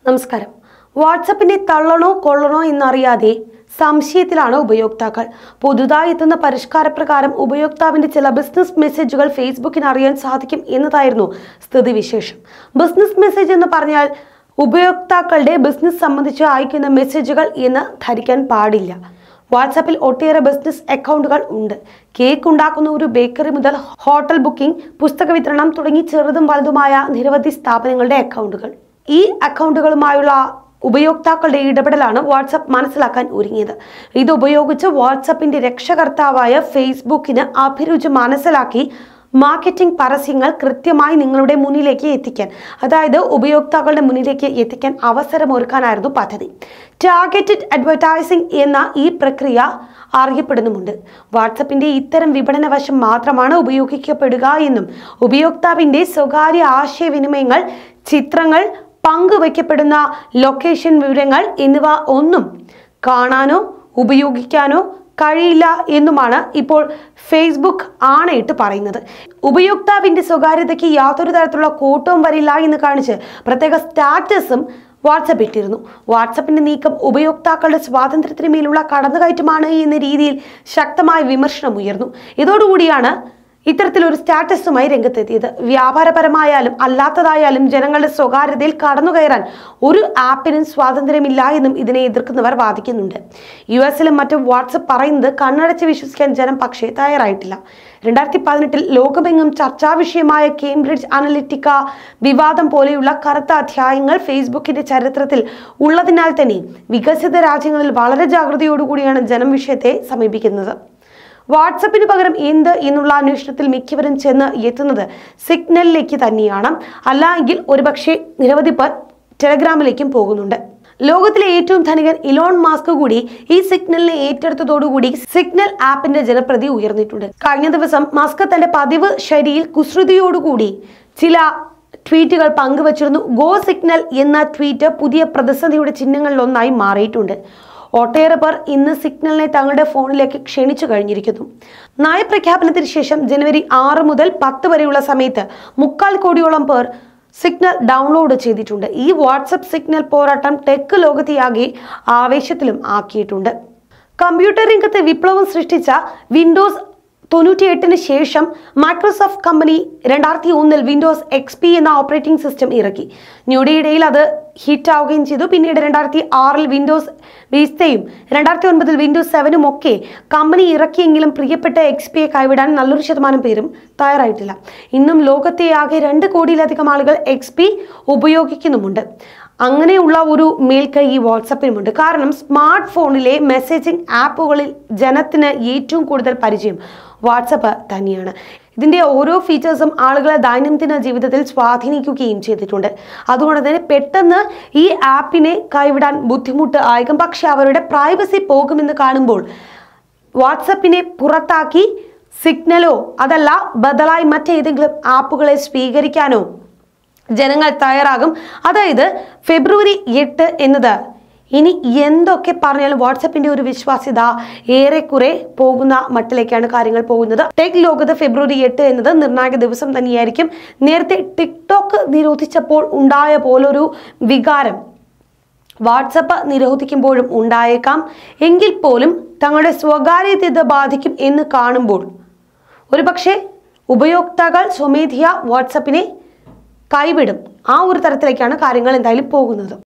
നമസ്കാരം വാട്സപ്പിനെ തള്ളണോ കൊള്ളണോ എന്നറിയാതെ സംശയത്തിലാണ് ഉപയോക്താക്കൾ പുതുതായി എത്തുന്ന പരിഷ്കാരപ്രകാരം ഉപയോക്താവിന്റെ ചില ബിസിനസ് മെസ്സേജുകൾ ഫേസ്ബുക്കിന് അറിയാൻ സാധിക്കും എന്നതായിരുന്നു സ്ഥിതിവിശേഷം ബിസിനസ് മെസ്സേജ് എന്ന് പറഞ്ഞാൽ ഉപയോക്താക്കളുടെ ബിസിനസ് സംബന്ധിച്ച് അയക്കുന്ന മെസ്സേജുകൾ എന്ന് ധരിക്കാൻ പാടില്ല വാട്സാപ്പിൽ ഒട്ടേറെ ബിസിനസ് അക്കൗണ്ടുകൾ ഉണ്ട് കേക്ക് ഉണ്ടാക്കുന്ന ഒരു ബേക്കറി മുതൽ ഹോട്ടൽ ബുക്കിംഗ് പുസ്തക വിതരണം തുടങ്ങി ചെറുതും വലുതുമായ നിരവധി സ്ഥാപനങ്ങളുടെ അക്കൗണ്ടുകൾ ഈ അക്കൗണ്ടുകളുമായുള്ള ഉപയോക്താക്കളുടെ ഇടപെടലാണ് വാട്സപ്പ് മനസ്സിലാക്കാൻ ഒരുങ്ങിയത് ഇത് ഉപയോഗിച്ച് വാട്സപ്പിന്റെ രക്ഷകർത്താവായ ഫേസ്ബുക്കിന് അഭിരുചി മനസ്സിലാക്കി മാർക്കറ്റിംഗ് പരസ്യങ്ങൾ കൃത്യമായി നിങ്ങളുടെ മുന്നിലേക്ക് എത്തിക്കാൻ അതായത് ഉപയോക്താക്കളുടെ മുന്നിലേക്ക് എത്തിക്കാൻ അവസരമൊരുക്കാനായിരുന്നു പദ്ധതി ടാർഗറ്റഡ് അഡ്വർടൈസിംഗ് എന്ന ഈ പ്രക്രിയ അറിയപ്പെടുന്നുമുണ്ട് വാട്സപ്പിന്റെ ഇത്തരം വിപണന വശം മാത്രമാണ് ഉപയോഗിക്കപ്പെടുക എന്നും ഉപയോക്താവിന്റെ സ്വകാര്യ ആശയവിനിമയങ്ങൾ ചിത്രങ്ങൾ പങ്കുവയ്ക്കപ്പെടുന്ന ലൊക്കേഷൻ വിവരങ്ങൾ എന്നിവ ഒന്നും കാണാനോ ഉപയോഗിക്കാനോ കഴിയില്ല എന്നുമാണ് ഇപ്പോൾ ഫേസ്ബുക്ക് ആണയിട്ട് പറയുന്നത് ഉപയോക്താവിന്റെ സ്വകാര്യതയ്ക്ക് യാതൊരു തരത്തിലുള്ള കോട്ടവും വരില്ല എന്ന് കാണിച്ച് പ്രത്യേക സ്റ്റാറ്റസും വാട്സപ്പ് ഇട്ടിരുന്നു വാട്സപ്പിന്റെ നീക്കം ഉപയോക്താക്കളുടെ സ്വാതന്ത്ര്യത്തിന് മേലുള്ള കടന്നുകയറ്റമാണ് എന്ന രീതിയിൽ ശക്തമായ വിമർശനം ഉയർന്നു ഇതോടുകൂടിയാണ് ഇത്തരത്തിലൊരു സ്റ്റാറ്റസുമായി രംഗത്തെത്തിയത് വ്യാപാരപരമായാലും അല്ലാത്തതായാലും ജനങ്ങളുടെ സ്വകാര്യതയിൽ കടന്നുകയറാൻ ഒരു ആപ്പിനും സ്വാതന്ത്ര്യമില്ല എന്നും ഇതിനെ എതിർക്കുന്നവർ വാദിക്കുന്നുണ്ട് യു എസിലും മറ്റും വാട്സപ്പ് പറയുന്നത് കണ്ണടച്ച് വിശ്വസിക്കാൻ ജനം പക്ഷേ തയ്യാറായിട്ടില്ല രണ്ടായിരത്തി പതിനെട്ടിൽ ലോകമെങ്ങും ചർച്ചാ വിഷയമായ കേംബ്രിഡ്ജ് അനലിറ്റിക്ക വിവാദം പോലെയുള്ള കറുത്ത അധ്യായങ്ങൾ ഫേസ്ബുക്കിന്റെ ചരിത്രത്തിൽ ഉള്ളതിനാൽ തന്നെ വികസിത രാജ്യങ്ങളിൽ വളരെ ജാഗ്രതയോടുകൂടിയാണ് ജനം വിഷയത്തെ സമീപിക്കുന്നത് വാട്സപ്പിന് പകരം എന്ത് എന്നുള്ള അന്വേഷണത്തിൽ മിക്കവരും ചെന്ന് എത്തുന്നത് സിഗ്നലിലേക്ക് തന്നെയാണ് അല്ല എങ്കിൽ ഒരുപക്ഷെ നിരവധി പേർ ടെലഗ്രാമിലേക്കും പോകുന്നുണ്ട് ലോകത്തിലെ ഏറ്റവും ധനികൻ ഇലോൺ മാസ്ക് കൂടി ഈ സിഗ്നലിനെ ഏറ്റെടുത്തതോടുകൂടി സിഗ്നൽ ആപ്പിന്റെ ജനപ്രതി ഉയർന്നിട്ടുണ്ട് കഴിഞ്ഞ ദിവസം മസ്ക് തന്റെ പതിവ് ശൈലിയിൽ കുസൃതിയോടുകൂടി ചില ട്വീറ്റുകൾ പങ്കുവച്ചിരുന്നു ഗോ സിഗ്നൽ എന്ന ട്വീറ്റ് പുതിയ പ്രതിസന്ധിയുടെ ചിഹ്നങ്ങളിലൊന്നായി മാറിയിട്ടുണ്ട് ഒട്ടേറെ പേർ ഇന്ന് സിഗ്നലിനെ തങ്ങളുടെ ഫോണിലേക്ക് ക്ഷണിച്ചു കഴിഞ്ഞിരിക്കുന്നു നയപ്രഖ്യാപനത്തിന് ശേഷം ജനുവരി ആറ് മുതൽ പത്ത് വരെയുള്ള സമയത്ത് മുക്കാൽ കോടിയോളം പേർ സിഗ്നൽ ഡൗൺലോഡ് ചെയ്തിട്ടുണ്ട് ഈ വാട്സപ്പ് സിഗ്നൽ പോരാട്ടം ടെക് ലോകത്തെയാകെ ആവേശത്തിലും ആക്കിയിട്ടുണ്ട് കമ്പ്യൂട്ടർ രംഗത്ത് വിപ്ലവം സൃഷ്ടിച്ച വിൻഡോസ് തൊണ്ണൂറ്റിയെട്ടിന് ശേഷം മൈക്രോസോഫ്റ്റ് കമ്പനി രണ്ടായിരത്തി ഒന്നിൽ വിൻഡോസ് എക്സ് പി എന്ന ഓപ്പറേറ്റിംഗ് സിസ്റ്റം ഇറക്കി ഞൊടിയിടയിൽ അത് ഹിറ്റ് ആവുകയും ചെയ്തു പിന്നീട് രണ്ടായിരത്തി ആറിൽ വിൻഡോസ് വിസ്തയും രണ്ടായിരത്തി ഒൻപതിൽ വിൻഡോസ് സെവനും ഒക്കെ കമ്പനി ഇറക്കിയെങ്കിലും പ്രിയപ്പെട്ട എക്സ് പിയെ കൈവിടാൻ നല്ലൊരു ശതമാനം പേരും തയ്യാറായിട്ടില്ല ഇന്നും ലോകത്തെ ആകെ രണ്ട് കോടിയിലധികം ആളുകൾ എക്സ് പി ഉപയോഗിക്കുന്നുമുണ്ട് അങ്ങനെയുള്ള ഒരു മേൽക്കൈ ഈ വാട്സപ്പിനുമുണ്ട് കാരണം സ്മാർട്ട് ഫോണിലെ മെസ്സേജിംഗ് ആപ്പുകളിൽ ജനത്തിന് ഏറ്റവും കൂടുതൽ പരിചയം വാട്സപ്പ് തന്നെയാണ് ഇതിൻ്റെ ഓരോ ഫീച്ചേഴ്സും ആളുകളെ ദൈനംദിന ജീവിതത്തിൽ സ്വാധീനിക്കുകയും ചെയ്തിട്ടുണ്ട് അതുകൊണ്ട് തന്നെ പെട്ടെന്ന് ഈ ആപ്പിനെ കൈവിടാൻ ബുദ്ധിമുട്ട് ആയേക്കും പക്ഷെ അവരുടെ പ്രൈവസി പോകുമെന്ന് കാണുമ്പോൾ വാട്സപ്പിനെ പുറത്താക്കി സിഗ്നലോ അതല്ല ബദലായി മറ്റേതെങ്കിലും ആപ്പുകളെ സ്വീകരിക്കാനോ ജനങ്ങൾ തയ്യാറാകും അതായത് ഫെബ്രുവരി എട്ട് എന്നത് ഇനി എന്തൊക്കെ പറഞ്ഞാലും വാട്സപ്പിന്റെ ഒരു വിശ്വാസ്യത ഏറെക്കുറെ പോകുന്ന മട്ടിലേക്കാണ് കാര്യങ്ങൾ പോകുന്നത് ടെക് ലോകത്ത് ഫെബ്രുവരി എട്ട് എന്നത് നിർണായക ദിവസം തന്നെയായിരിക്കും നേരത്തെ ടിക്ടോക്ക് നിരോധിച്ചപ്പോൾ ഉണ്ടായ പോലൊരു വികാരം വാട്സപ്പ് നിരോധിക്കുമ്പോഴും ഉണ്ടായേക്കാം എങ്കിൽ പോലും തങ്ങളുടെ സ്വകാര്യത ബാധിക്കും എന്ന് കാണുമ്പോൾ ഒരുപക്ഷെ ഉപയോക്താക്കൾ സ്വമേധിയ വാട്സപ്പിനെ കൈവിടും ആ ഒരു തരത്തിലേക്കാണ് കാര്യങ്ങൾ എന്തായാലും പോകുന്നത്